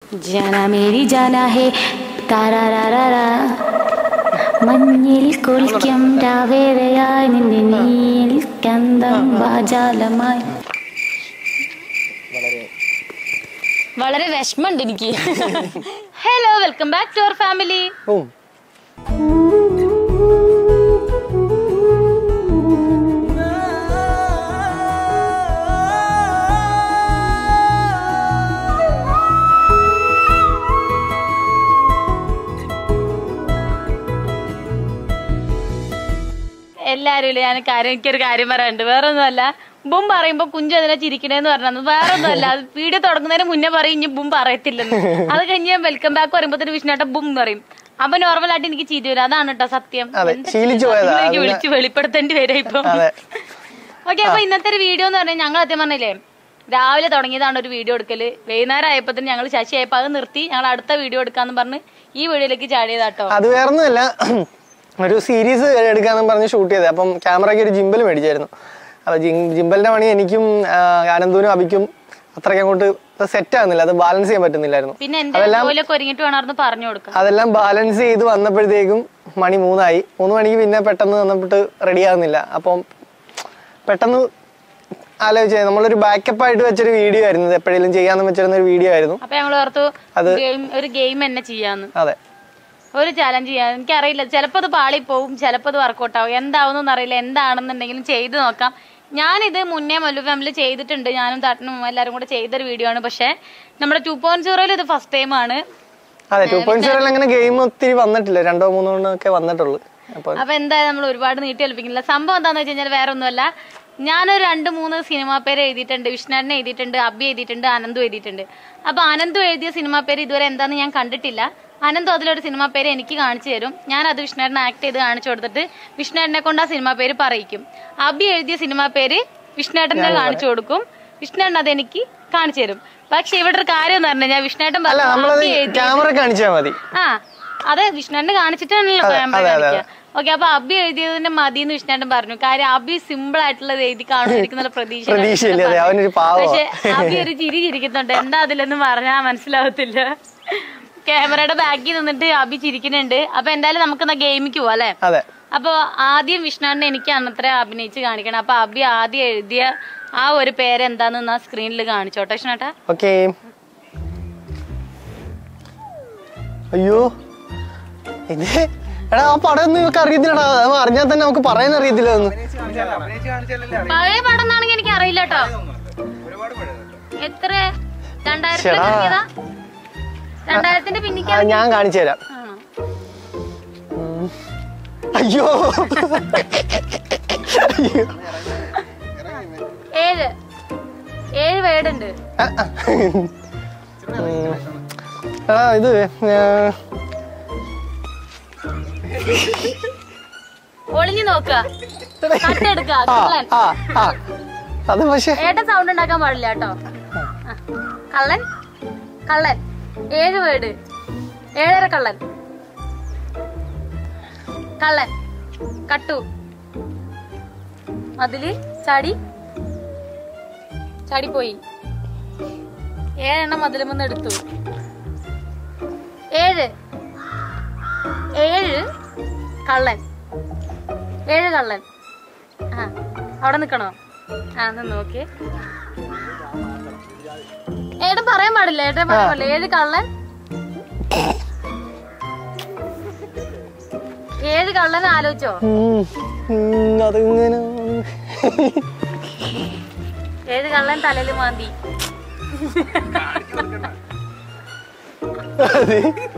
ജാന Mary ജാന ഹേ താരാരാരാ മഞ്ഞിൽ കുളിക്കും രാവേറെയായി നിന്റെ നീൽ കന്തം വാചാലമായി വളരെ വിഷമമുണ്ട് എനിക്ക് hello welcome back to our family oh എല്ലാരും ഇല്ലേ, ഞാൻ കാര്യം എനിക്കൊരു കാര്യം പറയാനുണ്ട് വേറെ ഒന്നുമല്ല ബും പറയുമ്പോ കുഞ്ചു അതിനെ ചിരിക്കണേന്ന് പറഞ്ഞത് വേറെ ഒന്നുമല്ല അത് വീഡിയോ തുടങ്ങുന്നതിന് മുന്നേ പറയും ഇനി ബും പറയത്തില്ലെന്ന് അത് കഴിഞ്ഞ് വെൽക്കം ബാക്ക് പറയുമ്പോഴത്തേന് വിഷ്ണുട്ട ബും എന്ന് പറയും അപ്പൊ നോർമൽ ആയിട്ട് എനിക്ക് ചിരി വരും അതാണ് കേട്ടോ സത്യം അതെ, എന്താ ശീലിച്ചു ചെയ്യുക? പോയതാ. നിങ്ങൾ എനിക്ക് അതിനെ- വിളിച്ച് വെളിപ്പെടുത്തേണ്ടി വരും ഇപ്പം അതെ ഓക്കെ അപ്പൊ ഇന്നത്തെ ഒരു വീഡിയോ എന്ന് പറഞ്ഞാൽ ഞങ്ങൾ സത്യം പറഞ്ഞില്ലേ രാവിലെ തുടങ്ങിയതാണ് ഒരു വീഡിയോ എടുക്കല് വൈകുന്നേരം ആയപ്പോ ഞങ്ങൾ ശശി ആയപ്പോ അത് നിർത്തി ഞങ്ങൾ അടുത്ത വീഡിയോ എടുക്കാന്ന് പറഞ്ഞ് ഈ വീഡിയോയിലേക്ക് ചാടിയതാട്ടോ അത് വേറൊന്നുമല്ല ഒരു സീരീസ് എടുക്കാന്നും പറഞ്ഞ് ഷൂട്ട് ചെയ്തത് അപ്പം ക്യാമറയ്ക്ക് ഒരു ജിമ്പൽ മേടിച്ചായിരുന്നു അപ്പൊ ജിം- ജിമ്പലിന്റെ പണി എനിക്കും ആ, ആനന്ദൂനും അഭിക്കും അത്രയ്ക്ക് അങ്ങോട്ട് സെറ്റ് ആകുന്നില്ല അത് ബാലൻസ് ചെയ്യാൻ പറ്റുന്നില്ലായിരുന്നു പിന്നെ എന്റെ അതെല്ലാം ജോലിയൊക്കെ ഒരുങ്ങിട്ട് വേണമായിരുന്നു പറഞ്ഞു കൊടുക്കാം അതെല്ലാം ബാലൻസ് ചെയ്ത് വന്നപ്പോഴത്തേക്കും മണി മൂന്നായി മൂന്ന് മണിക്ക് പിന്നെ പെട്ടെന്ന് വന്നപ്പോട്ട് റെഡി ആകുന്നില്ല അപ്പം പെട്ടെന്ന് ആലോചിച്ചേ നമ്മളൊരു ബാക്കപ്പ് ആയിട്ട് വെച്ചൊരു വീഡിയോ ആയിരുന്നു ഇത് എപ്പോഴെങ്കിലും ചെയ്യാന്ന് വെച്ചിരുന്ന ഒരു വീഡിയോ ആയിരുന്നു അപ്പൊ ഞങ്ങൾ ഓർത്തു അത് ഗെയിം ഒരു ഗെയിം തന്നെ ചെയ്യാന്ന് അതെ ഒരു ചലഞ്ച് ചെയ്യാൻ എനിക്കറിയില്ല ചിലപ്പോൾ അത് പാളി പോവും ചിലപ്പോൾ അത് വർക്കൗട്ട് ആവും എന്താവുന്നൊന്നും അറിയില്ല എന്താണെന്നുണ്ടെങ്കിലും ചെയ്ത് നോക്കാം ഞാനിത് മുന്നേ മല്ലു ഫാമിലി ചെയ്തിട്ടുണ്ട് ഞാനും തട്ടനും എല്ലാവരും കൂടെ ചെയ്തൊരു വീഡിയോ ആണ് പക്ഷെ നമ്മുടെ ടു പോയിന്റ് സീറോയിൽ ഇത് ഫസ്റ്റ് ടൈം ആണ് അതെ ടു പോയിന്റ് സീറോയിൽ അങ്ങനെ ഗെയിം ഒത്തിരി വന്നിട്ടില്ല രണ്ടോ മൂന്നോ ഒക്കെ വന്നിട്ടുള്ളൂ അപ്പൊ അപ്പൊ എന്തായാലും നമ്മൾ ഒരുപാട് നീട്ടി ഏൽപ്പിക്കുന്നില്ല സംഭവം എന്താന്ന് വെച്ച് കഴിഞ്ഞാൽ വേറെ ഒന്നുമല്ല ഞാനൊരു രണ്ട് മൂന്ന് സിനിമാ പേര് എഴുതിയിട്ടുണ്ട് വിഷ്ണുവിനെ എഴുതിയിട്ടുണ്ട് അബി എഴുതിയിട്ടുണ്ട് അനന്തു എഴുതിയിട്ടുണ്ട് അപ്പൊ അനന്തു എഴുതിയ സിനിമാ പേര് ഇതുവരെ എന്താന്ന് ഞാൻ കണ്ടിട്ടില്ല അനന്തു അതിലൊരു സിനിമാ പേര് എനിക്ക് കാണിച്ചു തരും ഞാൻ അത് വിഷ്ണുവിനെ ആക്ട് ചെയ്ത് കാണിച്ചു കൊടുത്തിട്ട് വിഷ്ണുവിനെ കൊണ്ട് ആ സിനിമാ പേര് പറയിക്കും അബി എഴുതിയ സിനിമാ പേര് വിഷ്ണുവേട്ടനെ കാണിച്ചു കൊടുക്കും വിഷ്ണുവേട്ടൻ അത് എനിക്ക് കാണിച്ചു തരും പക്ഷെ ഇവിടെ ഒരു കാര്യം എന്ന് പറഞ്ഞു കഴിഞ്ഞാൽ വിഷ്ണുവേട്ടൻ അല്ല പറഞ്ഞു നമ്മളത് അബി എഴുതി ക്യാമറ കാണിച്ചാൽ മതി ആ അതെ വിഷ്ണുവിനെ കാണിച്ചിട്ടാണല്ലോ ക്യാമറ അതെ, അതെ, കാണിക്കുക ഓക്കെ അപ്പൊ അബി എഴുതിയതിന്റെ മതി എന്ന് വിഷ്ണുവേട്ടൻ പറഞ്ഞു കാര്യം അബി സിമ്പിൾ ആയിട്ടുള്ളത് എഴുതി കാണുന്ന പ്രതീക്ഷ പ്രതീക്ഷയില്ല അതെ അവനൊരു പാവം പക്ഷെ അബി ഒരു ചിരി ചിരിക്കുന്നുണ്ട് എന്താ അതിലെന്ന് പറഞ്ഞാൽ മനസ്സിലാവത്തില്ല ക്യാമറയുടെ ബാക്കിൽ നിന്നിട്ട് അബി ചിരിക്കുന്നുണ്ട് അപ്പൊ എന്തായാലും നമുക്ക് എന്നാ ഗെയിമിക്ക് പോവാം അല്ലെ അതെ അപ്പൊ ആദ്യം വിഷ്ണുവിനെ എനിക്ക് അന്നത്ര അഭിനയിച്ച് കാണിക്കണം അപ്പൊ അബി ആദ്യം എഴുതിയ ആ ഒരു പേര് എന്താന്ന് ആ സ്ക്രീനിൽ കാണിച്ചോട്ടെ വിഷ്ണുട്ടാ ഓക്കെ അയ്യോ ഇത് എടാ ആ പടം ഒന്നും ഇവക്ക് അറിയത്തില്ലടാ അത് അറിഞ്ഞാൽ തന്നെ നമുക്ക് പറയാൻ അറിയത്തില്ല ഒന്നും പഴയ പടം എന്നാണെങ്കിൽ എനിക്ക് അറിയില്ല കേട്ടോ എത്ര രണ്ടായിരത്തി ഇറങ്ങിയതാ രണ്ടായിരത്തിന്റെ പിന്നിക്ക് ആ, ഞാൻ കാണിച്ചു തരാം ആണോ അയ്യോ അയ്യോ. ഏഴ് ഏഴ് വേടുണ്ട് ആ, ആ. ഉം. എടാ ഇത് ആ, ഒളിഞ്ഞു നോക്കുക കട്ടെടുക്കുക ആ കള്ളൻ ആ ആ അത് പക്ഷേ ഏട്ടൻ സൗണ്ട് ഉണ്ടാക്കാൻ പാടില്ല കേട്ടോ ആ. കള്ളൻ കള്ളൻ ഏഴ് വേട് ഏഴര കള്ളൻ കള്ളൻ കട്ടു മതില് ചാടി ചാടിപ്പോയി ഏഴെണ്ണം മതിലുമെന്ന് എടുത്തു ഏഴ് ഏഴ് കള്ളൻ ഏഴ് കള്ളൻ ആ അവിടെ നിക്കണോ ആ നിന്ന് നോക്കി ഏട്ടൻ പറയാൻ പാടില്ല ഏട്ടൻ പറയാൻ പാടില്ല ഏഴ് കള്ളൻ ഏഴ് കള്ളൻ ആലോചിച്ചോ ഉം, ഉം, അതിങ്ങനെ ഏഴ് കള്ളൻ തലയിൽ മാന്തി അത്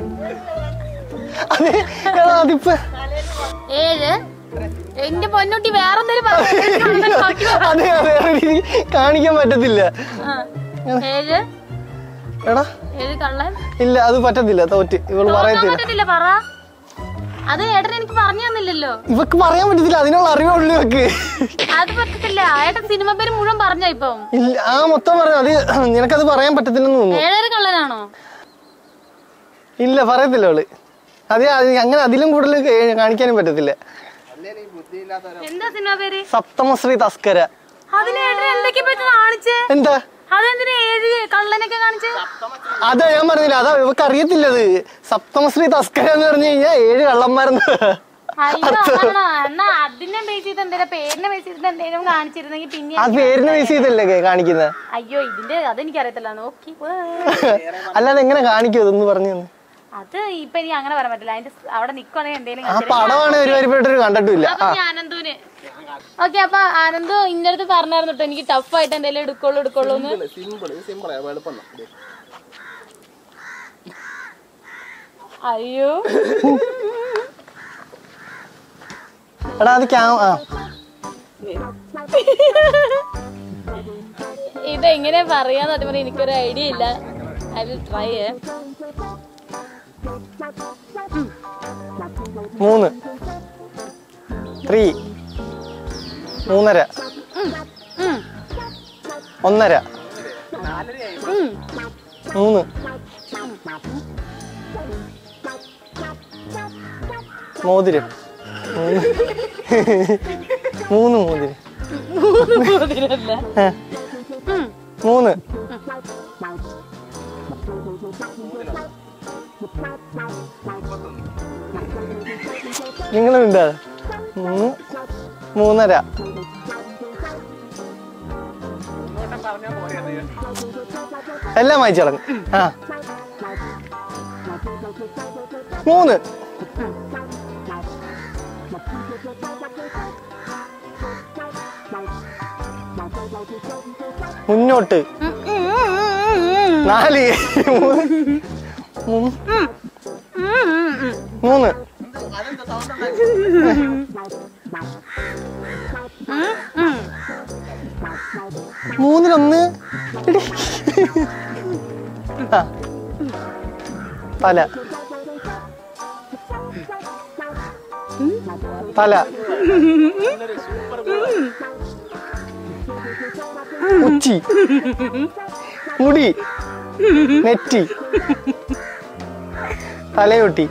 അത് എടാ, അതിപ്പോ ഏഴ് എന്റെ പൊന്നുട്ടി വേറെന്തെങ്കിലും പറഞ്ഞു അതെ അതെ രീതി കാണിക്കാൻ പറ്റത്തില്ല ഏഴ് എടാ ഏഴ് കള്ളൻ ഇല്ല അത് പറ്റത്തില്ല തോറ്റ് ഇവള് തോന്നാൻ പറയത്തില്ല പറ്റത്തില്ല പറ അത് ഏട്ടൻ എനിക്ക് പറഞ്ഞു തന്നില്ലല്ലോ ഇവക്ക് പറയാൻ പറ്റത്തില്ല അതിനുള്ള അറിവുള്ളൂ ഇവക്ക് അത് പറ്റത്തില്ല ഏട്ടൻ സിനിമ പേര് മുഴുവൻ പറഞ്ഞോ ഇപ്പം ഇല്ല ആ മൊത്തം പറഞ്ഞു അത് നിനക്കത് പറയാൻ പറ്റത്തില്ലെന്ന് തോന്നുന്നു ഏഴര കള്ളനാണോ ഇല്ല പറയത്തില്ല അവള് അത് അത് അങ്ങനെ അതിലും കൂടുതൽ കേ- കാണിക്കാനും പറ്റത്തില്ല എന്താ സിനിമ പേര് സപ്തമശ്രീ തസ്കര അതിന് ഏട്ടൻ എന്തൊക്കെ പറ്റി കാണിച്ചേ എന്താ അതെന്തിനാ ഏഴ് കള്ളനൊക്കെ കാണിച്ച് അതാ ഞാൻ പറഞ്ഞില്ല അതാ ഇവക്ക് അറിയത്തില്ലത് സപ്തമശ്രീ തസ്കര എന്ന് പറഞ്ഞു കഴിഞ്ഞാൽ ഏഴ് കള്ളന്മാരെന്ന് അയ്യോ അതാണോ എന്നാ അതിനെ ബേസ് ചെയ്ത് എന്തേലും പേരിനെ ബേസ് ചെയ്തിട്ട് എന്തെങ്കിലും കാണിച്ചിരുന്നെങ്കിൽ പിന്നെ ആ പേരിന് ബേസ് ചെയ്തല്ലേ കാണിക്കുന്നത് അയ്യോ ഇതിന്റെ അതെനിക്കറിയത്തില്ല നോക്കി പോ. അല്ലാതെ എങ്ങനെ കാണിക്കും അതൊന്ന് പറഞ്ഞു തന്നെ അത് ഇപ്പൊ എനിക്ക് അങ്ങനെ പറയാൻ പറ്റില്ല അതിന്റെ സ് അവിടെ നിക്കുവാണെങ്കിൽ എന്തെങ്കിലും ആ പടമാണ് ഒരു വരിപ്പെട്ടൊരു കണ്ടിട്ടില്ല അപ്പൊ ഞാൻ ആനന്ദുവിന് ഓക്കെ അപ്പൊ ആനന്ദു ഇന്റെ അടുത്ത് പറഞ്ഞായിരുന്നു കേട്ടോ എനിക്ക് ടഫ് ആയിട്ട് എന്തെങ്കിലും എടുക്കുള്ളൂ എടുക്കുള്ളൂ എന്ന് സിമ്പിൾ സിമ്പിൾ എളുപ്പം ദേ. അയ്യോ എടാ അത് ക്യാ ആ ഇതെങ്ങനെ പറയാന്ന് സത്യം പറഞ്ഞാൽ എനിക്കൊരു ഐഡിയ ഇല്ല ഐ വിൽ ട്രൈ മൂന്ന് ത്രീ മൂന്നര ഒന്നര മൂന്ന് മോതിരം മൂന്ന് മൂന്ന് മോതിരം ഏ. മൂന്ന് നിങ്ങളുണ്ട് മൂന്ന് മൂന്നര എല്ലാം വായിച്ചു കളഞ്ഞു ആ മൂന്ന് മുന്നോട്ട് നാല് മൂന്ന് മൂന്ന് മൂന്നിലൊന്ന് എടി. ആ. തല തല ഉച്ചി മുടി നെറ്റി തലയൊട്ടി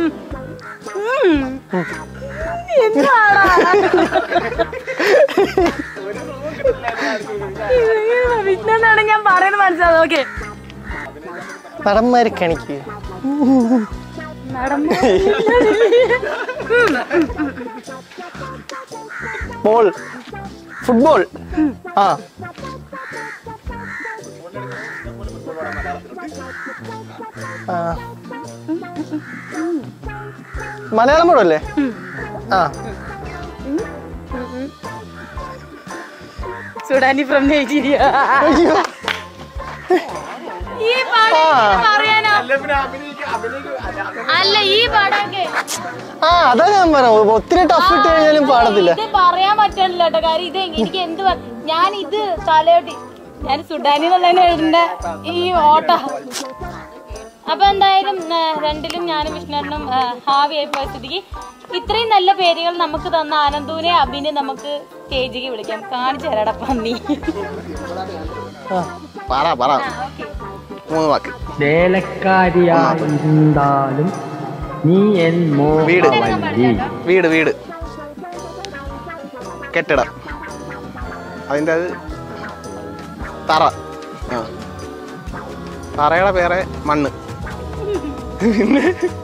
വിജ്ഞാനാണ് ഞാൻ പറയുന്നത് മനസ്സിലാവും ഓക്കെ നടന്മാര് കണിക്ക് ബോൾ ഫുട്ബോൾ ആ ആ. മലയാളം പടം അല്ലേ ആ സുഡാനി ഫ്രം നൈജീരിയ അയ്യോ ഈ പടം ആ. എങ്ങനെ പറയാനാ അല്ല ഈ പടമൊക്കെ ആ അതാ ഞാൻ പറഞ്ഞു ഒത്തിരി ടഫ് ഇട്ട് കഴിഞ്ഞാലും പാടത്തില്ല ഇത് പറയാൻ പറ്റണില്ല കേട്ടോ കാര്യം ഇത് എനിക്ക് എന്ത് പ- ഞാൻ ഇത് തലയോട്ടി ഞാൻ സുഡാനി എന്നുള്ളതിന് എഴുതുന്ന ഈ ഓട്ട അപ്പൊ എന്തായാലും ആ, രണ്ടിലും ഞാനും വിഷ്ണുണ്ണും ഹാവിയായി പോയ സ്ഥിതിക്ക് ഇത്രയും നല്ല പേരുകൾ നമുക്ക് തന്ന ആനന്ദുവിനെ അഭിനെ നമുക്ക് സ്റ്റേജിലേക്ക് വിളിക്കാം കാണിച്ചു തരാടാ പന്നി ആ. പറ പറ മൂന്ന് വാക്ക് വേലക്കാരിയായിരുന്നാലും നീ എൻ വീട്. മോഹവല്ലി വീട് വീട് കെട്ടിടം അതിൻ്റെ അത് തറ ആ തറയുടെ പേരെ മണ്ണ് പിന്നെ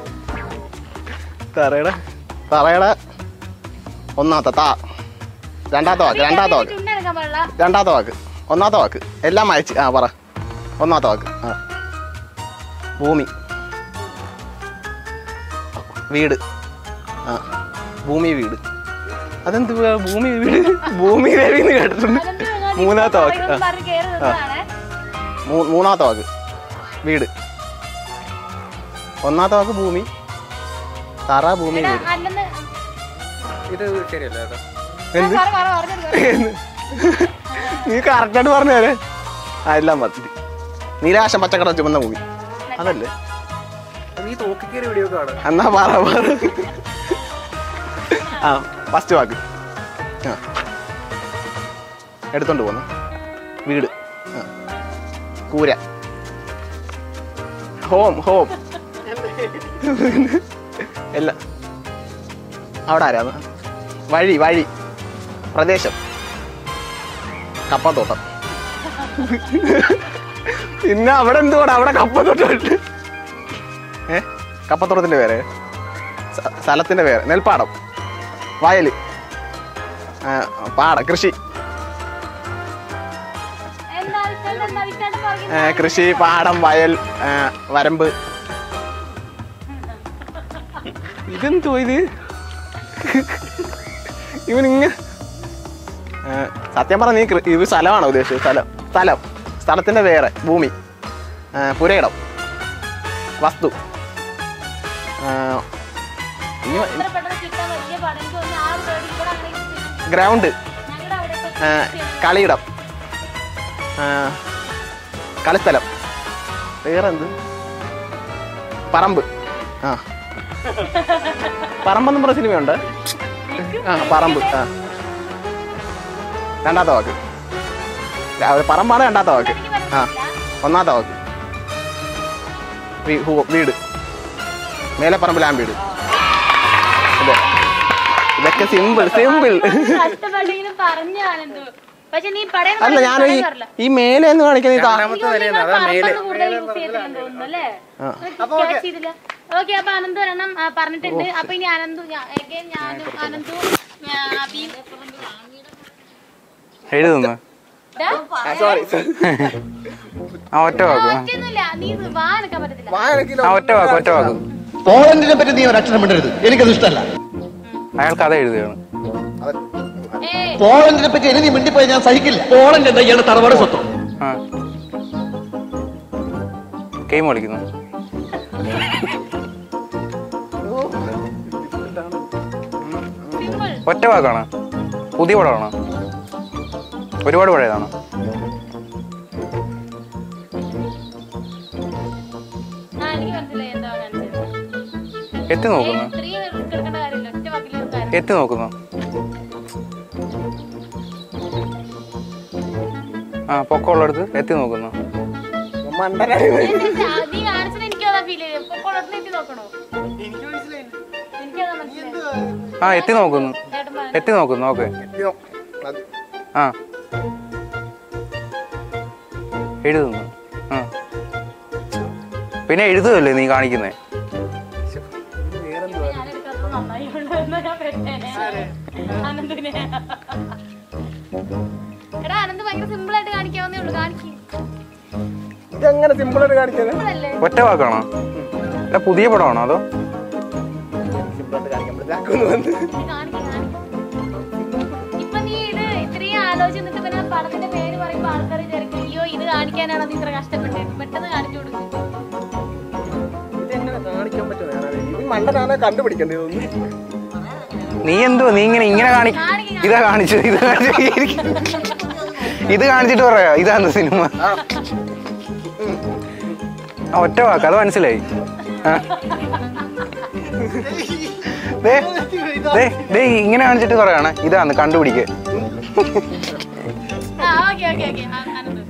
തറയുടെ തറയുടെ ഒന്നാമത്തെ താ രണ്ടാമത്തെ വാക്ക് രണ്ടാമത്തെ വാക്ക് ചുണ്ടെടുക്കാൻ പാടില്ല രണ്ടാമത്തെ വാക്ക് ഒന്നാമത്തെ വാക്ക് എല്ലാം അയച്ച് ആ പറ ഒന്നാമത്തെ വാക്ക് ആ ഭൂമി വീട് ആ ഭൂമി വീട് അതെന്ത് വാ, ഭൂമി വീട് ഭൂമി ദേവി എന്ന് കേട്ടിട്ടുണ്ട് മൂന്നാമത്തെ വാക്ക് ആ പറഞ്ഞ് കയറി നിന്നതാണ് മൂ- മൂന്നാമത്തെ വാക്ക് വീട് ഒന്നാമത്തെ വാക്ക് ഭൂമി തറ ഭൂമി വീട് അല്ലെന്ന് ഇത് ശരിയല്ല കേട്ടോ പറ, പറ, പറഞ്ഞെടുക്ക്. നീ കറക്റ്റായിട്ട് പറഞ്ഞു തരേ ആ എല്ലാം മതി നീലാശം പച്ചക്കട ചുമന്ന ഭൂമി അതല്ലേ നീ തോക്കിക്കേറി വീഡിയോ കാണാം എന്നാ പറ പറ ആ ഫസ്റ്റ് വാക്ക് ആ എടുത്തോണ്ട് പോന്നു വീട് ആ. കൂര ഹോം ഹോം എല്ലാം അവിടെ ആരാന്ന് വഴി വഴി പ്രദേശം കപ്പത്തോട്ടം പിന്നെ അവിടെ എന്തുകൂടെ അവിടെ കപ്പത്തോട്ട് ഏ കപ്പത്തോട്ടത്തിന്റെ പേര് സ- സ്ഥലത്തിന്റെ പേര് നെൽപ്പാടം വയല് ആ, പാടം കൃഷി എന്താ വിശേഷം? എന്താ വിശേഷം? പുറകിൽ ഏ, കൃഷി പാടം വയൽ ഏ, വരമ്പ് ഇതെന്തോ ഇത് ഇവൻ ഇങ്ങനെ ഏ, സത്യം പറഞ്ഞ നീ കൃ- ഇത് സ്ഥലമാണോ ഉദ്ദേശിച്ചത് സ്ഥലം സ്ഥലം സ്ഥലത്തിന്റെ പേര് ഭൂമി ഏ, പുരയിടം വസ്തു ഏ, ഇനി വ- ഇത്ര പെട്ടെന്ന് കിട്ടാൻ വലിയ പാടാ. എനിക്ക് തോന്നുന്നു ആ ഒരു പേടി ഇവിടെ അങ്ങനെ ഇരിക്കുന്നു. ഗ്രൗണ്ട് ഞങ്ങളുടെ അവിടെയൊക്കെ ഏ, കളിയിടം ഏ, കളിസ്ഥലം വേറെന്ത് പറമ്പ് ആ പറമ്പെന്നും പറഞ്ഞ സിനിമയുണ്ട് ആ പറമ്പ് ആ രണ്ടാമത്തെ വാക്ക് ആ, ഒരു പറമ്പാണ് രണ്ടാമത്തെ വാക്ക് ആ ഒന്നാമത്തെ വാക്ക് വീ- ഹു- വീട് മേലെ പറമ്പിലാൻ വീട് അതെ ഇതൊക്കെ സിമ്പിൾ സിമ്പിൾ കഷ്ടപ്പെട്ടെങ്കിലും പറഞ്ഞു ആനന്ദു പക്ഷെ നീ പടയം അല്ല ഞാൻ ഈ ഈ മേലെ എന്ന് കാണിക്കുന്ന ഈ താ- ഓക്കെ അപ്പൊ അനന്തു ഒരെണ്ണം ആ, പറഞ്ഞിട്ടുണ്ട് അപ്പൊ ഇനി അനന്തു ഞാ- again ഞാനും അനന്തു ഞാ- അബിയും എഴുതുന്നു ദാ, ആ ഒറ്റ വാക്ക് ഒറ്റയൊന്നുമില്ല നീ വാ നിൽക്കാൻ പറ്റത്തില്ല ആ ഒറ്റ വാക്ക് ഒറ്റ വാക്ക് പോളണ്ടിനെ പറ്റി നീ ഒരു അക്ഷരം മിണ്ടരുത് എനിക്കത് ഇഷ്ടമല്ല അയാൾ കഥ എഴുതുകയാണ് ഏയ് പോളണ്ടിനെ പറ്റി ഇനി നീ മിണ്ടിപ്പോയി ഞാൻ സഹിക്കില്ല പോളണ്ട് എന്താ ഇയാളുടെ തറവാട് സ്വത്തം ആ ഗെയിം കളിക്കുന്നു സിമ്പിൾ ഒറ്റ വാക്കാണ് പുതിയ പടമാണോ ഒരുപാട് പഴയതാണോ ആ എനിക്ക് മനസ്സിലായി എന്താ കാണിച്ചത് എത്തി നോക്കുന്നു ഇത്രയും കിടക്കേണ്ട കാര്യമില്ല ഒറ്റ വാക്കിൽ കാര്യം എത്തി നോക്കുന്നു ആ പൊക്കമുള്ളടത്ത് എത്തി നോക്കുന്നു നീ കാണിച്ചത് എനിക്കതാ ഫീൽ ചെയ്തത് ഇപ്പൊ കൊള്ളത്തിന് എത്തി നോക്കണോ എനിക്കതാ മനസ്സിലായത് ആ എത്തി നോക്കുന്നു ചേട്ടൻ പറഞ്ഞു എത്തി നോക്കുന്നു ഓക്കെ ആ എഴുതുന്നു ആ പിന്നെ എഴുതുകയല്ലേ നീ കാണിക്കുന്നേ ഞാനെടുക്കാത്തത് നന്നായി എന്നാ ഞാൻ പെട്ടേനെ അനന്തിനെ എടാ അനന്ത് ഭയങ്കര സിമ്പിൾ ആയിട്ട് കാണിക്കാവുന്നേ ഉള്ളൂ കാണിക്കും ഇതെങ്ങനെ സിമ്പിൾ ആയിട്ട് കാണിക്കുന്നത് സിമ്പിളല്ലേ ഒറ്റ വാക്കാണോ അല്ല പുതിയ പടമാണോ അതോ സിമ്പിൾ ആയിട്ട് കാണിക്കാൻ പറ്റില്ല ഇത് കാണിക്ക്, കാണിക്ക്. ഇപ്പൊ നീ ഇത് ഇത്രയും ആലോചിച്ച് നിന്നിട്ട് പിന്നെ പടത്തിന്റെ പേര് പറയുമ്പോ ആൾക്കാർ വിചാരിക്കും അയ്യോ ഇത് കാണിക്കാനാണോ നീ ഇത്ര കഷ്ടപ്പെട്ടത് പെട്ടെന്ന് കാണിച്ചു കൊടുക്കും ഇതെങ്ങനെ കാണിക്കാൻ പറ്റുന്ന ഇത് മണ്ടനാണ് കണ്ടുപിടിക്കേണ്ടത് ഇതൊന്നും നീ എന്തോ നീ ഇങ്ങനെ ഇങ്ങനെ കാണി ഇതാ കാണിച്ചത് ഇത് കാണിച്ചു ഇത് കാണിച്ചിട്ട് പറയാ ഇതാണ് സിനിമ ആ ഒറ്റ വാക്ക് അത് മനസ്സിലായി ആ. ദേ, ദേ, ദേ, ഇങ്ങനെ കാണിച്ചിട്ട് പറയാണ് ഇതാണ് കണ്ടുപിടിക്കുക ആ ഓക്കെ ഓക്കെ ഓക്കെ അനന്ത്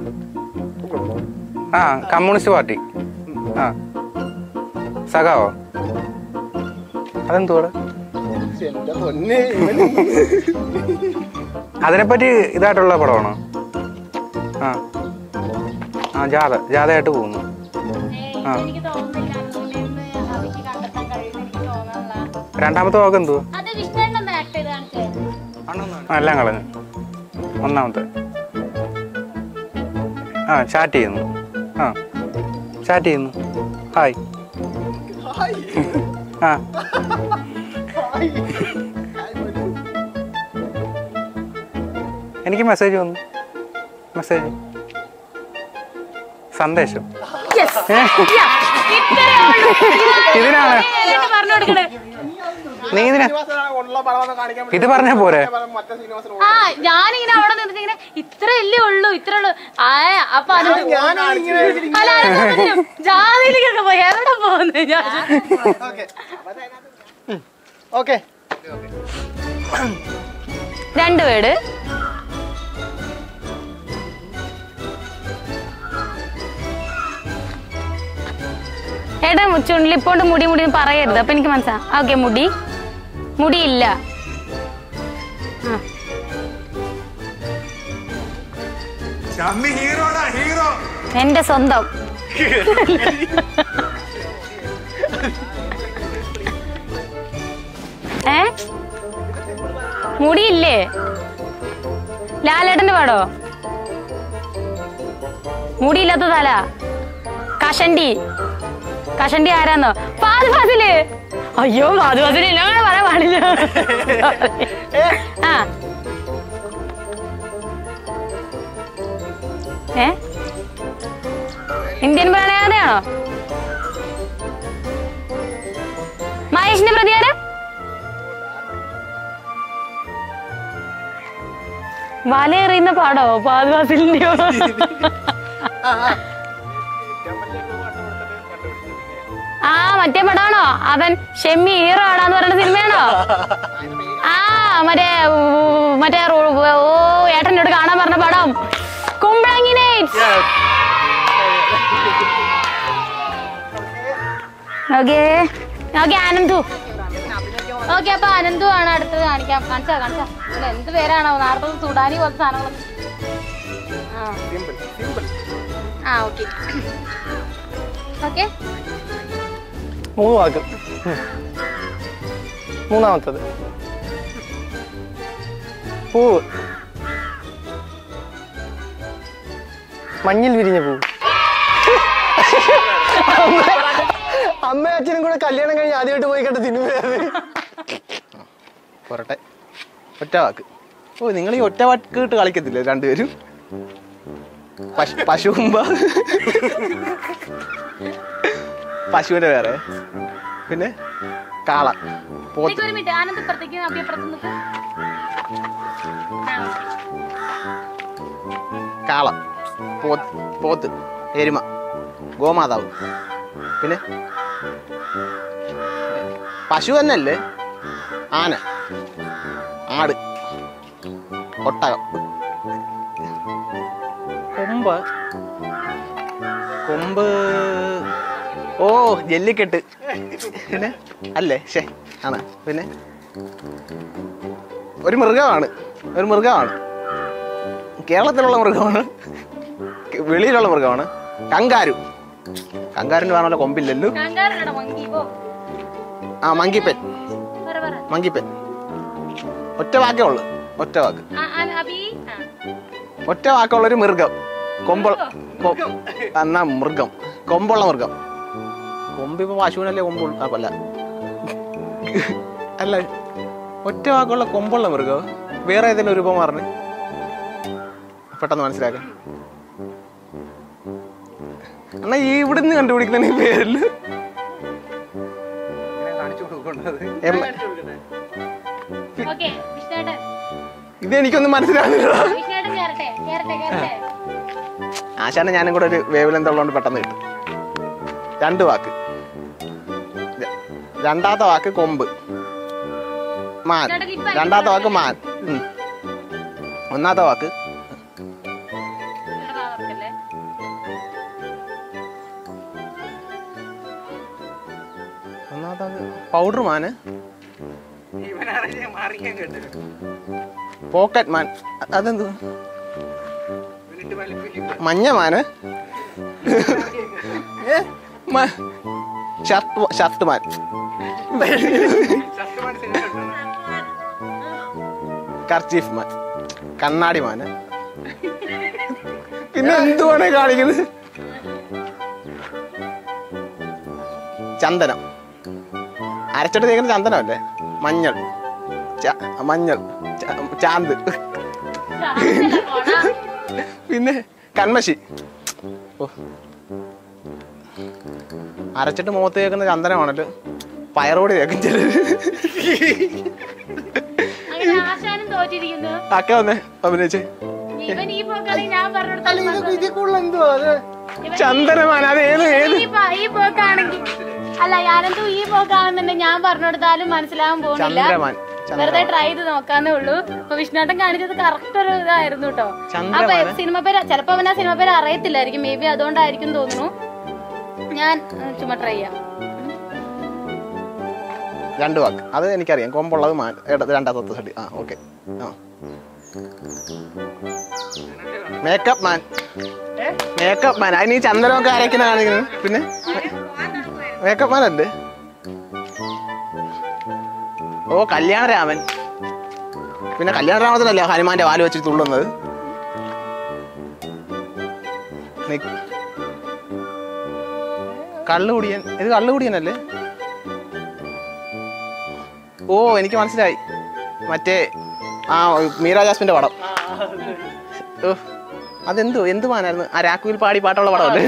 ആ കമ്മ്യൂണിസ്റ്റ് പാർട്ടി ആ സഖാവോ അതെന്തുവാ എന്റെ പൊന്നെ ഇവൻ അതിനെപ്പറ്റി ഇതായിട്ടുള്ള പടമാണോ ആ ആ ജാഥ ജാഥയായിട്ട് പോകുന്നു ഏയ്, ആ. എനിക്ക് തോന്നുന്നില്ല അനന്തിനെ ഒന്ന് അവയ്ക്ക് കണ്ടെത്താൻ കഴിയുമെന്ന് എനിക്ക് തോന്നാനുള്ള രണ്ടാമത്തെ വാക്ക് എന്തുവാ അത് വിഷ്ണുണ്ടെന്ന് ആക്ട് ചെയ്ത് കാണിച്ചേ ആ, എല്ലാം കളഞ്ഞു ഒന്നാമത്തെ ആ ചാറ്റ് ചെയ്യുന്നു ആ ചാറ്റ് ചെയ്യുന്നു ഹായ് ആ എനിക്ക് മെസ്സേജ് വന്നു മെസ്സേജ് സന്ദേശം ഇതിനാണ് പറഞ്ഞു കൊടുക്കണേ നീ ഇതിനാ ഉള്ള പടമൊന്നും കാണിക്കാൻ ഇത് പറഞ്ഞ പോരെ മറ്റേ ശ്രീനിവാസൻ ആ ഞാനിങ്ങനെ അവിടെ നിന്നിട്ട് ഇങ്ങനെ ഇത്രയല്ലേ ഉള്ളൂ ഇത്ര ഉള്ളൂ ആ അപ്പൊ അനന്ത് അല്ല അനന്ത് പറഞ്ഞു, ജാതിയിലേക്കൊക്കെ പോയി എവിടെ പോകുന്നു ഞാൻ ഓക്കെ രണ്ട് വേർഡ് ഏട്ടാ ചുണ്ടിലിപ്പോണ്ട് മുടി മുടി എന്ന് പറയരുത് അപ്പൊ എനിക്ക് മനസ്സിലാ ഓക്കെ മുടി മുടിയില്ല ആ. ഷമ്മി ഹീറോടാ ഹീറോ എന്റെ സ്വന്തം ഏ മുടിയില്ലേ ലാലേട്ടന്റെ പാടോ മുടിയില്ലാത്ത തല കഷണ്ടി കഷണ്ടി ആരാന്നോ ഫാദ് ഫാസില് അയ്യോ ഫാദ് ഫാസില് എന്നോട് പറയാൻ പാടില്ല ആ ഏ ഇന്ത്യൻ പ്രണയകഥയാണോ മഹേഷിന്റെ പ്രതികാരം വല എറിയുന്ന പാടോ ഫാദ് ഫാസിലിന്റെയോ ആ മറ്റേ പടാണോ അവൻ ഷെമ്മി ഹീറോ ആടാന്ന് പറയുന്ന സിനിമയാണോ ആ മറ്റേ ഊ, മറ്റേ റോ- ഓ ഏട്ടനോട് കാണാൻ പറഞ്ഞ പടം Kumbalangi nights okay okay Anandu okay അപ്പൊ അനന്തു ആണ് അടുത്തത് കാണിക്കാം കാണിച്ചാ കാണിച്ചാ ഇല്ല, എന്ത് പേരാണോ നേരത്തെ സുഡാനി പോലത്തെ സാധനങ്ങൾ ആ ആ ഓക്കെ ഓക്കെ മൂന്ന് വാക്ക് ഉം. മൂന്നാമത്തത് പൂവ് മഞ്ഞിൽ വിരിഞ്ഞ പൂവ് അമ്മ- അമ്മയും അച്ഛനും കൂടെ കല്യാണം കഴിഞ്ഞ് ആദ്യമായിട്ട് പോയി കണ്ട സിനിമയത് പോരട്ടെ ഒറ്റ വാക്ക് ഓ നിങ്ങൾ ഈ ഒറ്റ വാക്ക് ഇട്ട് കളിക്കത്തില്ലേ രണ്ടുപേരും പശു പശുമ്പ പശുവിന്റെ വേറെ പിന്നെ കാള പോത്ത് ഒരു മിനിറ്റ് ആനന്ദ് ഇപ്പുറത്തേക്ക് അഭി അപ്പുറത്ത് നിൽക്കും കാള പോത്ത് പോത്ത് എരുമ ഗോമാതാവ് പിന്നെ പശു തന്നെയല്ലേ ആന ആട് ഒട്ടകം കൊമ്പ് കൊമ്പ് ഓ ജല്ലിക്കെട്ട് പിന്നെ അല്ലേ ശേ ആണ് പിന്നെ ഒരു മൃഗമാണ് ഒരു മൃഗമാണ് കേരളത്തിലുള്ള മൃഗമാണ് വെളിയിലുള്ള മൃഗമാണ് കങ്കാരു കങ്കാരുന്ന് പറഞ്ഞ കൊമ്പില്ലല്ലോ കങ്കാരുണ്ടോ മങ്കി പോ ആ മങ്കിപ്പൻ പറ പറ മങ്കിപ്പൻ ഒറ്റ വാക്കേ ഉള്ളു ഒറ്റ വാക്ക് ആ, ആ, അഭി ആ. ഒറ്റ വാക്കുള്ളൊരു മൃഗം കൊമ്പ കൊ- എന്നാ മൃഗം കൊമ്പുള്ള മൃഗം കൊമ്പ് ഇപ്പൊ പശുവിനല്ലേ കൊമ്പ് ഉള്ള- ആ, അല്ല അല്ല ഒറ്റ വാക്കുള്ള കൊമ്പുള്ള മൃഗം വേറെ ഏതെങ്കിലും ഒരു രൂപം പറഞ്ഞ് പെട്ടെന്ന് മനസ്സിലാക്കാം എന്നാ ഈ ഇവിടുന്ന് കണ്ടുപിടിക്കുന്ന ഈ പേരില് എം- ഓക്കെ വിഷ്ണുവേട്ടൻ ഇത് എനിക്കൊന്നും മനസ്സിലാകുന്നില്ല വിഷ്ണുവേട്ടൻ കേറട്ടെ കേറട്ടെ കേറട്ടെ ആശാനെ ഞാനും കൂടെ ഒരു വേവ് ലെന്ത് ഉള്ളതുകൊണ്ട് പെട്ടെന്ന് കിട്ടും രണ്ട് വാക്ക് ര- രണ്ടാമത്തെ വാക്ക് കൊമ്പ് മാൻ രണ്ടാമത്തെ വാക്ക് മാൻ ഉം. ഒന്നാമത്തെ വാക്ക് ഇവിടെ വാ തുറക്കല്ലേ? ഒന്നാമത്തെ വാക്ക് പൗഡർ മാന് പോക്കറ്റ് മാൻ അ- അതെന്ത് മഞ്ഞ മാന് ഏ? മ- shirt shirt man kerchief man കണ്ണാടി മാന് പിന്നെ എന്തുവാണ് കാണിക്കുന്നത് ചന്ദനം അരച്ചിട്ട് തേക്കുന്ന ചന്ദനമല്ലേ മഞ്ഞൾ ച- മഞ്ഞൾ ച- ചാന്ത് ചാടില്ല പോടാ. പിന്നെ കൺമശി ഓ. അരച്ചിട്ട് മുഖത്ത് തേക്കുന്ന ചന്ദനമാണല്ലോ പയറോട് തേക്കും ചിലര് അങ്ങനെ ആശാനും തോറ്റിരിക്കുന്നു അക്ക വന്നേ അഭിനയിച്ച് ഇവൻ ഈ പോക്കാണെങ്കിൽ ഞാൻ പറഞ്ഞു ചന്ദനമാണ് അത് ഏത് ഏത് ഈ പ- ഈ പോക്കാണെങ്കിൽ അല്ല ഞാനെന്തോ ഈ പോക്കാണെന്നുണ്ടെങ്കിൽ ഞാൻ പറഞ്ഞു കൊടുത്താലും മനസ്സിലാവാൻ പോകുന്നില്ല ചന്ദ്രമാൻ വെറുതെ ട്രൈ ചെയ്ത് നോക്കാന്നേ ഉള്ളൂ അപ്പൊ വിഷ്ണുട്ടൻ കാണിച്ചത് കറക്റ്റ് ഒരു ഇതായിരുന്നു കേട്ടോ അപ്പൊ ചന്ദ്രമാന? സിനിമ പേര് ചിലപ്പോ അവൻ ആ സിനിമ പേര് അറിയത്തില്ലായിരിക്കും മേ ബി അതുകൊണ്ടായിരിക്കും തോന്നുന്നു ഞാൻ ഉം, ചുമ്മാ ട്രൈ ചെയ്യാം രണ്ട് വാക്ക് അത് എനിക്കറിയാം കൊമ്പുള്ളത് മാൻ ഇട- രണ്ടാമത്തെ സൈഡ് ആ ഓക്കെ ആ മേക്കപ്പ് മാൻ മേക്കപ്പ് മാൻ അതിന് ഈ ചന്ദനമൊക്കെ അരയ്ക്കുന്ന കാണിക്കുന്നത് പിന്നെ മേക്കപ്പ് മാൻ അല്ലേ ഓ കല്യാണരാമൻ പിന്നെ കല്യാണരാമത്തിനല്ലേ ഹനുമാന്റെ വാല് വെച്ച് തുള്ളുന്നത് നിക്ക്. കള്ളുകുടിയൻ ഇത് കള്ളുകുടിയനല്ലേ ഓ എനിക്ക് മനസ്സിലായി മറ്റേ ആ മീര ജാസ്മിന്റെ പടം ഓ അതെന്തോ എന്ത് മാനായിരുന്നു ആ രാക്കുവിൽ പാടി പാട്ടുള്ള പടമല്ലേ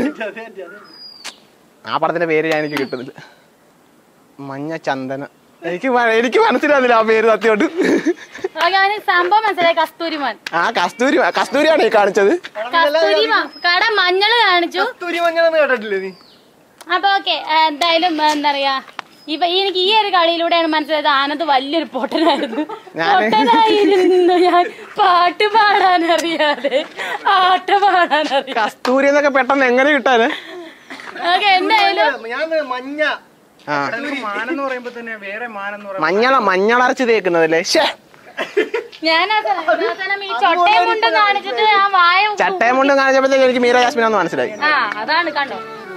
ആ പടത്തിന്റെ പേര് ഞാൻ എനിക്ക് കിട്ടുന്നില്ല മഞ്ഞ ചന്ദന എനിക്ക് മ- എനിക്ക് മനസ്സിലാകുന്നില്ല ആ പേര് സത്യമായിട്ട് ഞാൻ സംഭവം മനസ്സിലായി കസ്തൂരിമാൻ ആ കസ്തൂരി കസ്തൂരിയാണ് ഈ കാണിച്ചത് കസ്തൂരിമാൻ കട മഞ്ഞള് കാണിച്ചു തുരി മഞ്ഞളെന്ന് കേട്ടിട്ടില്ലേ നീ അപ്പൊ ഓക്കെ എന്തായാലും എന്താ പറയാ ഇവ എനിക്ക് ഈ ഒരു കളിയിലൂടെയാണ് മനസ്സിലായത് ആനന്ദ് വലിയൊരു പൊട്ടനായിരുന്നു ഞാന് പൊട്ടനായിരുന്നു ഞാൻ പാട്ട് പാടാൻ അറിയാതെ ആട്ട പാടാൻ അറിയാതെ കസ്തൂരി എന്നൊക്കെ പെട്ടെന്ന് എങ്ങനെ കിട്ടാന് ഓക്കെ എന്തായാലും ഞാൻ മഞ്ഞ ആ മാനെന്ന് പറയുമ്പോ തന്നെ വേറെ മാനെന്ന് പറയുമ്പോ മഞ്ഞള മഞ്ഞളരച്ച് തേക്കുന്നതല്ലേ ശ്ശേ ഞാൻ അവസാനം ഈ ചൊട്ടയും കൊണ്ട് കാണിച്ചിട്ട് ആ വായ ചട്ടയം കൊണ്ട് കാണിച്ചപ്പോഴത്തേക്ക് എനിക്ക് മീര ജാസ്മിനാന്ന് മനസ്സിലായി ആ അതാണ് കണ്ടോ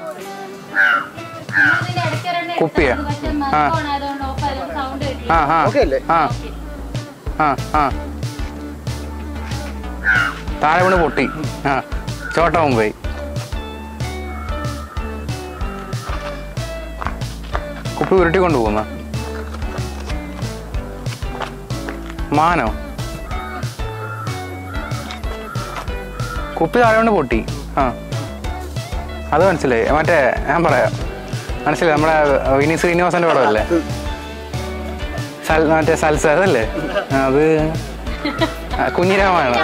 കുപ്പിയാ? ആ. സൗണ്ട് ആ ആ ഓക്കെ അല്ലേ ആ ആ ആ താഴെ വീണ് പൊട്ടി ആ ചോട്ട മുംബൈ കുപ്പി ഉരുട്ടിക്കൊണ്ട് പോകുന്ന മാനോ കുപ്പി താഴെ കൊണ്ട് പൊട്ടി ആ അത് മനസ്സിലായി മറ്റേ ഞാൻ പറയാം മനസ്സിലായി നമ്മുടെ വിനീത് ശ്രീനിവാസന്റെ പടമല്ലേ സൽ- മറ്റേ സൽസ അതല്ലേ ആ, അത് ആ, കുഞ്ഞിരാമാണ്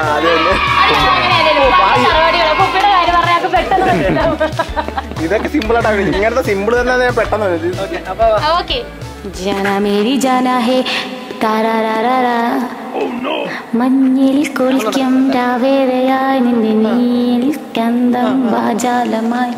കുപ്പിയുടെ കാര്യം പറഞ്ഞാൽ പെട്ടെന്ന് മനസ്സിലാവും. ഇതൊക്കെ സിമ്പിൾ ആയിട്ടാണ് ഇങ്ങനത്തെ സിമ്പിൾ തന്നെ ഞാൻ പെട്ടെന്ന് വരും. ആ, ഓക്കെ जाना मेरी जाना है तारा रा रा रा മഞ്ഞിൽ കുളിക്കും രാവേറെയായി നിന്റെ നീൽ കന്തം വാചാലമായി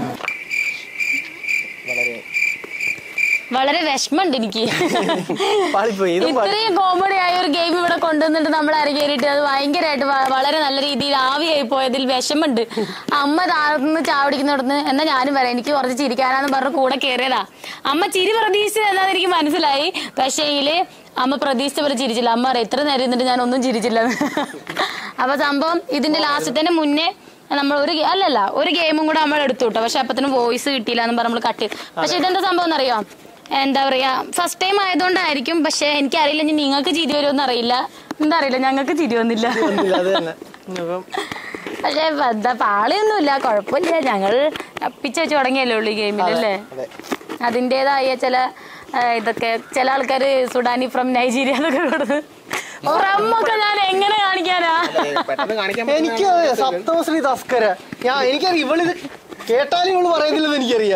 വളരെ വിഷമമുണ്ട് എനിക്ക് പാളിപ്പോയി ഇതും പാളി. ഇത്രയും കോമഡി ആയ ഒരു ഗെയിം ഇവിടെ കൊണ്ടുവന്നിട്ട് നമ്മൾ അരങ്ങേറിയിട്ട് അത് ഭയങ്കരമായിട്ട് വ- വളരെ നല്ല രീതിയിൽ ആവിയായി പോയതിൽ വിഷമുണ്ട് അമ്മ താഴ്ന്ന് ചാവടിക്കുന്നിടത്ത് എന്നാ ഞാനും വരാം എനിക്ക് കുറച്ച് ചിരിക്കാനാന്ന് പറഞ്ഞ് കൂടെ കയറിയതാ അമ്മ ചിരി പ്രതീക്ഷിച്ചത് എന്താന്ന് എനിക്ക് മനസ്സിലായി പക്ഷേ ഇതില് അമ്മ പ്രതീക്ഷിച്ച പോലെ ചിരിച്ചില്ല അമ്മ പറയാം ഇത്ര നേരം ഇരുന്നിട്ട് ഞാൻ ഒന്നും ചിരിച്ചില്ല അപ്പൊ സംഭവം ഇതിന്റെ ലാസ്റ്റത്തിന് മുന്നേ നമ്മൾ ഒരു ഗെ- അല്ലല്ല ഒരു ഗെയിമും കൂടെ നമ്മൾ എടുത്തു കേട്ടോ പക്ഷെ അപ്പത്തിന് വോയിസ് കിട്ടിയില്ല എന്ന് പറഞ്ഞ് നമ്മൾ കട്ട് ചെയ്തു പക്ഷെ ഇതെന്താ സംഭവം എന്നറിയോ എന്താ പറയാ ഫസ്റ്റ് ടൈം ആയതുകൊണ്ടായിരിക്കും പക്ഷെ എനിക്കറിയില്ല ഇനി നിങ്ങൾക്ക് ചിരി വരുമെന്ന് അറിയില്ല എന്താ അറിയില്ല ഞങ്ങൾക്ക് ചിരി വന്നില്ല ഇല്ല, അത് തന്നെ അപ്പം പക്ഷെ എന്താ പാളിയൊന്നുമില്ല കുഴപ്പമില്ല ഞങ്ങൾ അപ്പിച്ച് വെച്ച് തുടങ്ങിയല്ലേ ഉള്ളൂ ഈ ഗെയിമിലല്ലേ അതിൻ്റെതായ ചില ആ, ഇതൊക്കെ ചില ആൾക്കാർ സുഡാനി ഫ്രം നൈജീരിയ എന്നൊക്കെ കൊടുത്ത് ഫ്രമ്മൊക്കെ ഞാൻ എങ്ങനെ കാണിക്കാനാ പെട്ടെന്ന് കാണിക്കാൻ എനിക്ക് സപ്തമശ്രീ തസ്കര ഞാൻ എനിക്കറിയാം ഇവളിത് കേട്ടാലും ഇവള് പറയുന്നില്ലെന്ന് എനിക്കറിയാം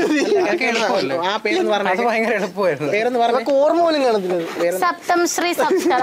ആ പേരൊന്ന് അത് പറഞ്ഞു ഭയങ്കര എളുപ്പമായിരുന്നു പേരൊന്ന് പറഞ്ഞു അവർക്ക് ഓർമ്മ പോലും കാണത്തില്ല സപ്തം ശ്രീ സപ്തറ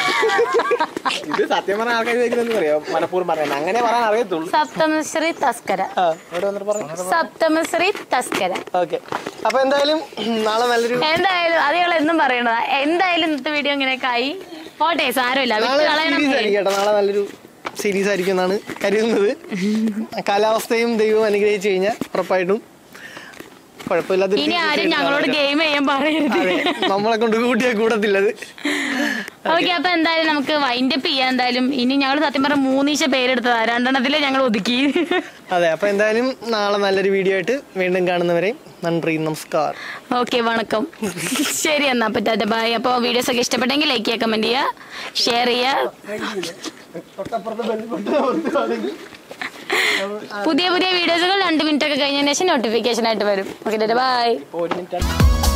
ഇത് സത്യം പറഞ്ഞ ആൾക്കാർ ചോദിക്കുന്നത് അറിയാം മനഃപൂർവ്വം പറയാൻ അങ്ങനെ പറയാൻ അറിയത്തുള്ളൂ സപ്തമശ്രീ തസ്കര ആ ഇവിടെ വന്നിട്ട് പറഞ്ഞു സപ്തമശ്രീ തസ്കര ഓക്കെ അപ്പൊ എന്തായാലും നാളെ നല്ലൊരു എന്തായാലും അത് ഞങ്ങൾ എന്നും പറയണതാ എന്തായാലും ഇന്നത്തെ വീഡിയോ ഇങ്ങനെയൊക്കെ ആയി പോട്ടെ സാരമില്ല വിട്ട് നാളെ കളയണം സീരീസ് ആയിരിക്കും കേട്ടോ നാളെ നല്ലൊരു സീരീസ് ആയിരിക്കും എന്നാണ് കരുതുന്നത് കാലാവസ്ഥയും ദൈവവും അനുഗ്രഹിച്ചു കഴിഞ്ഞാൽ ഉറപ്പായിട്ടും കുഴപ്പമില്ലാത്ത ഇനി ആരും ഞങ്ങളോട് ഗെയിം ചെയ്യാൻ പറയരുത് അതെ നമ്മളെ കൊണ്ട് കൂട്ടിയാൽ കൂടത്തില്ലത് ഓക്കെ അപ്പൊ എന്തായാലും നമുക്ക് വൈൻഡ് അപ്പ് ചെയ്യാം എന്തായാലും ഇനി ഞങ്ങൾ സത്യം പറഞ്ഞ മൂന്നീശ പേരെടുത്തതാ രണ്ടെണ്ണത്തില് ഞങ്ങൾ ഒതുക്കി അതെ അപ്പൊ എന്തായാലും നാളെ നല്ലൊരു വീഡിയോ ആയിട്ട് വീണ്ടും കാണുന്നവരെ നന്ദി നമസ്കാരം ഓക്കെ വണക്കം ശരി എന്നാ പറ്റാത്ത ബൈ അപ്പോൾ വീഡിയോസ് ഒക്കെ ഇഷ്ടപ്പെട്ടെങ്കിൽ ലൈക്ക് ചെയ്യുക കമന്റ് ചെയ്യുക ഷെയർ ചെയ്യുക പുതിയ പുതിയ വീഡിയോസുകൾ രണ്ട് മിനിറ്റ് ഒക്കെ കഴിഞ്ഞതിന് ശേഷം നോട്ടിഫിക്കേഷൻ ആയിട്ട് വരും ഓക്കെ ബൈ ഒരു മിനിറ്റ്